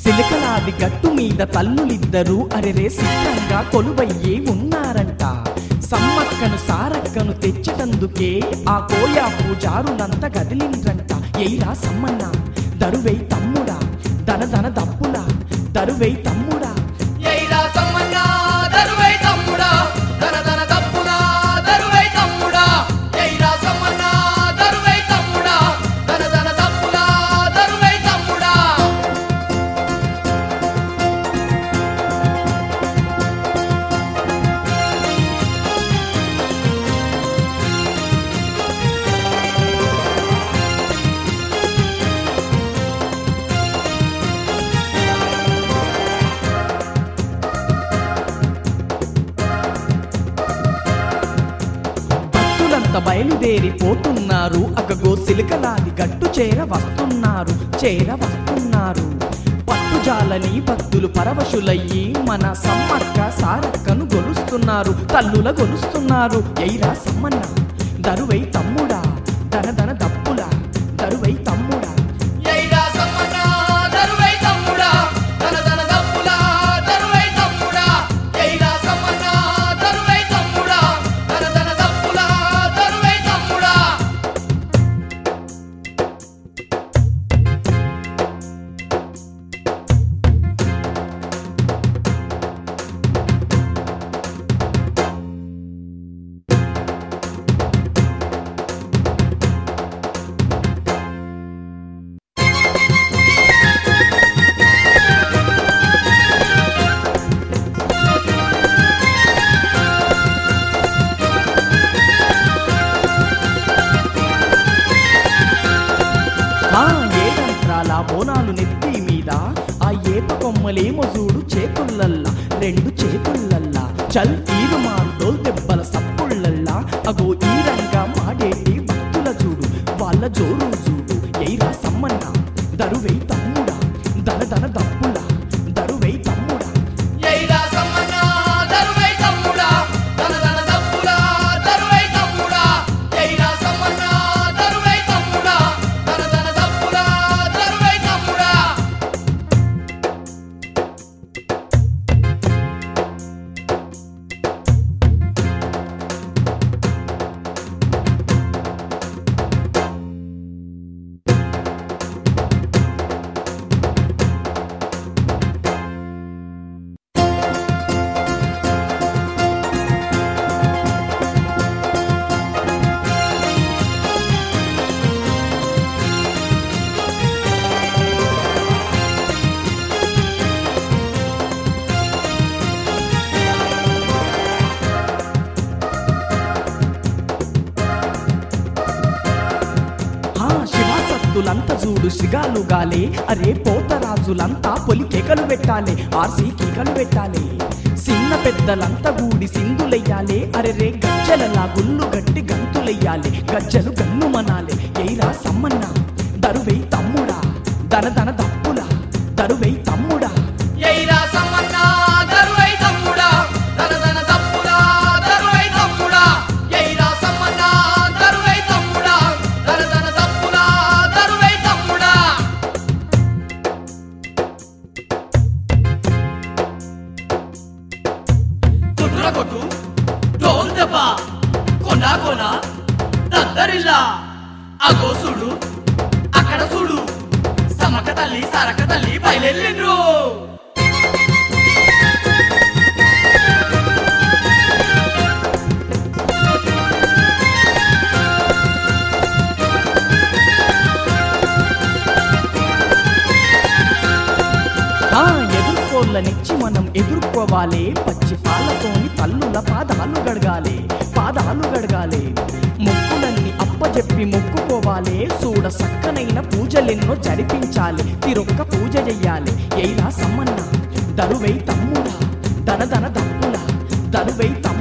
సిలకలాది గట్టు మీద తల్లులిద్దరూ అరెరే సిద్ధంగా కొలువయ్యే ఉన్నారంట సమ్మక్కను సారక్కను తెచ్చటందుకే ఆ కోయా పూజారులంతా కదిలిండ్రంట ఎయిరా సమ్మన్న దరువై తమ్ముడా దన దన దప్పులా దరువై తమ్ముడా ఎయిరా సమ్మన్నా దరువై తమ్ముడా ధన ధన తప్పునా దరువై తమ్ముడా ఎయిరా సమ్మన్నా దరువై తమ్ముడా ధన ధన తప్పునా దరువై తమ్ముడా భక్తులంతా బయలుదేరి పోతున్నారు అగగో సిలకలాది గట్టు చేర వస్తున్నారు చేర వస్తున్నారు పట్టుజాలని భక్తులు పరవశులయ్యి మన సమ్మక్క సారక్కను గొలుస్తున్నారు తల్లుల గొలుస్తున్నారు ఎయిరా సమ్మన్న దరువై తమ్ముడా దన దన దప్పులా దరువై తమ్ముడా ఎయిరా సమ్మన్నా దరువై తమ్ముడా ధన ధన తప్పులా దరువై తమ్ముడా ఎయిరా సమ్మన్నా దరువై తమ్ముడా ధన ధన తప్పులా దరువై తమ్ముడా ఆ ఏడంత్రాల బోనాలు నెత్తి మీద ఆ ఏప కొమ్మలేమో చూడు చేతుల్లల్లా రెండు చేతుల్లల్లా చల్ ఈరు మారుడోల్ దెబ్బల సప్పుళ్ళల్లా అగో ఈ రంగా మాడేటి భక్తుల చూడు వాళ్ళ జోరు చూడు ఎయిరా సమ్మన్న దరువై తమ్ముడా దన దన దప్పులా దరువై తమ్ముడా ఎయిరా సమ్మన్నా దరువై తమ్ముడా ధన ధన తప్పులా దరువై తమ్ముడా ఎయిరా సమ్మన్నా దరువై తమ్ముడా ధన ధన తప్పులా దరువై తమ్ముడా ఆ శివాసత్తులంతా చూడు సిగాలు గాలే అరే పోతరాజులంతా పొలి కేకలు పెట్టాలి ఆర్సీ కేకలు పెట్టాలి చిన్న పెద్దలంతా గూడి సింధులెయ్యాలి అరే రే గజ్జలలా గుళ్ళు గట్టి గంతులెయ్యాలి గజ్జలు గన్ను మనాలి ఎయిరా సమ్మన్న దరువై తమ్ముడా దన దన దప్పులా దరువై తమ్ముడా ఎయిరా సమ్మన్నా దరువై తమ్ముడా ధన ధన తప్పులా దరువై తమ్ముడా ఎయిరా సమ్మన్నా దరువై తమ్ముడా ధన ధన తప్పులా దరువై తమ్ముడా తుట్ర కొట్టు డోల్ దెబ్బ కొనా కొనా దద్దరిల్లా అగో చూడు అక్కడ చూడు సమక తల్లి సరక తల్లి బయలుదేరిండ్రు ఆ ఎదుర్కోళ్ళనిచ్చి మనం ఎదుర్కోవాలి పచ్చి పాలతోని తల్లుల పాదాలు గడగాలి పాదాలు గడగాలి మొక్కులన్నీ అప్పజెప్పి మొక్కుకోవాలి చూడ సక్కనైన పూజలెన్నో జరిపించాలి తిరొక్క పూజ చెయ్యాలి ఎయిరా సమ్మన్న దరువై తమ్ముడా దన దన దప్పులా దరువై తమ్ముడా